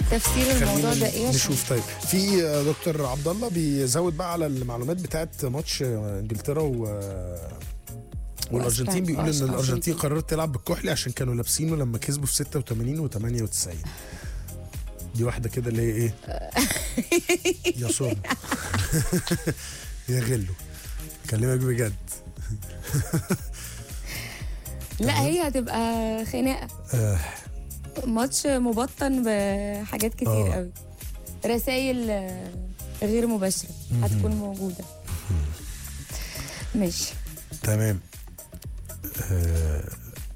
تفسير الموضوع خلينا ده ايه عشان- نشوف طيب في آه، دكتور عبد الله بيزود بقى على المعلومات بتاعت ماتش آه، انجلترا و والارجنتين وأسبانيا. بيقول ان أرجنتين. الارجنتين قررت تلعب بالكحلي عشان كانوا لابسينه لما كسبوا في 86 و98 دي واحده كده اللي هي ايه يا صوم يا غلو كلمك بجد لا هي هتبقى خناقه آه ماتش مبطن بحاجات كتير آه. قوي رسائل غير مباشره هتكون موجوده ماشي تمام آه،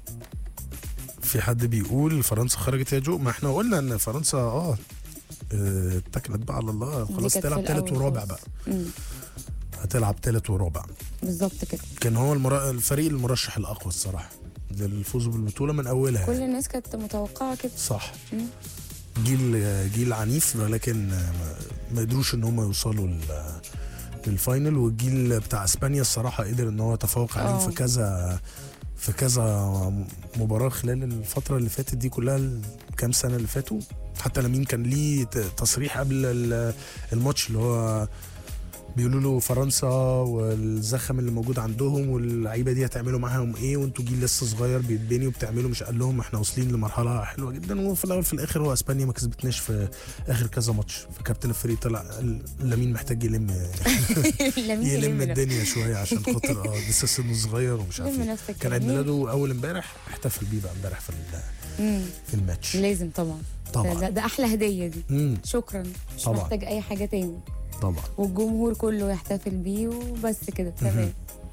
في حد بيقول فرنسا خرجت يا جو ما احنا قلنا ان فرنسا اه آه، اتكلت بقى على الله خلاص كانت في تلعب تالت الأول ورابع خالص. بقى مم. هتلعب تالت ورابع بالظبط كده كان هو المرا... الفريق المرشح الاقوى الصراحه للفوز بالبطوله من اولها كل يعني. الناس كانت متوقعه كده صح مم. جيل جيل عنيف ولكن ما- ما قدروش ان هم يوصلوا لل- للفاينل والجيل بتاع اسبانيا الصراحه قدر ان هو يتفوق عليهم آه. في كذا في كذا مباراه خلال الفتره اللي فاتت دي كلها الكام سنه اللي فاتوا حتى لامين كان ليه ت- تصريح قبل ال- الماتش اللي هو بيقولوا له فرنسا والزخم اللي موجود عندهم واللعيبه دي هتعملوا معاهم ايه وانتوا جيل لسه صغير بيتبني وبتعملوا مش قال لهم احنا واصلين لمرحله حلوه جدا وفي الاول في الاخر هو اسبانيا ما كسبتناش في اخر كذا ماتش فكابتن الفريق طلع قال لامين محتاج يلم لمين يلم يلم الدنيا شويه عشان خاطر اه لسه سنه صغير ومش عارف لم ايه نفسك كان يا عيد جميل. ميلاده اول امبارح احتفل بيه بقى امبارح في ال- مم. في الماتش لازم طبعا طبعا. ده, ده احلى هديه دي امم شكرا مش طبعا. محتاج اي حاجه تاني طبعا والجمهور كله يحتفل بيه وبس كده تمام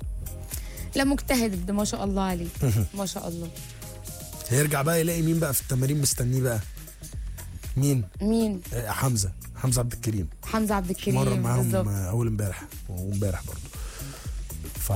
لا مجتهد ده ما شاء الله عليه ما شاء الله هيرجع بقى يلاقي مين بقى في التمارين مستنيه بقى مين مين آه، حمزه حمزه عبد الكريم حمزه عبد الكريم مرة معاهم بالظبط آه، اول امبارح وامبارح برضه ف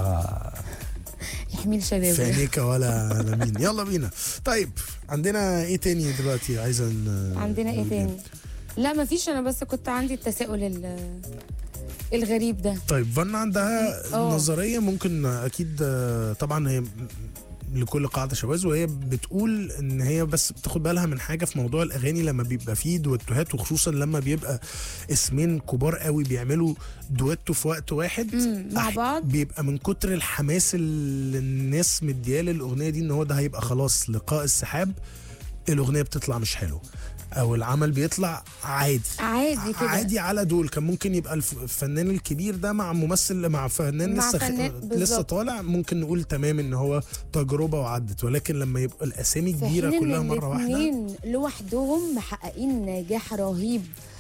يحميل شبابه فانيكا ولا ولا مين يلا بينا طيب عندنا ايه تاني دلوقتي عايزه ن- عندنا ايه نقول تاني لا ما فيش انا بس كنت عندي التساؤل ال- الغريب ده طيب فن عندها اه. نظريه ممكن اكيد آه، طبعا هي م- لكل قاعده شواذ وهي بتقول ان هي بس بتاخد بالها من حاجه في موضوع الاغاني لما بيبقى فيه دويتوهات وخصوصا لما بيبقى اسمين كبار قوي بيعملوا دويتو في وقت واحد مم، مع أح- بعض. بيبقى من كتر الحماس اللي الناس مدياه للاغنيه دي ان هو ده هيبقى خلاص لقاء السحاب الاغنيه بتطلع مش حلو او العمل بيطلع عادي عادي كده عادي على دول كان ممكن يبقى الف- الفنان الكبير ده مع ممثل مع فنان مع لسه فنان، خ... بالظبط. لسه طالع ممكن نقول تمام ان هو تجربه وعدت ولكن لما يبقى الاسامي في كبيره حين كلها ان مره واحده الاتنين لوحدهم محققين نجاح رهيب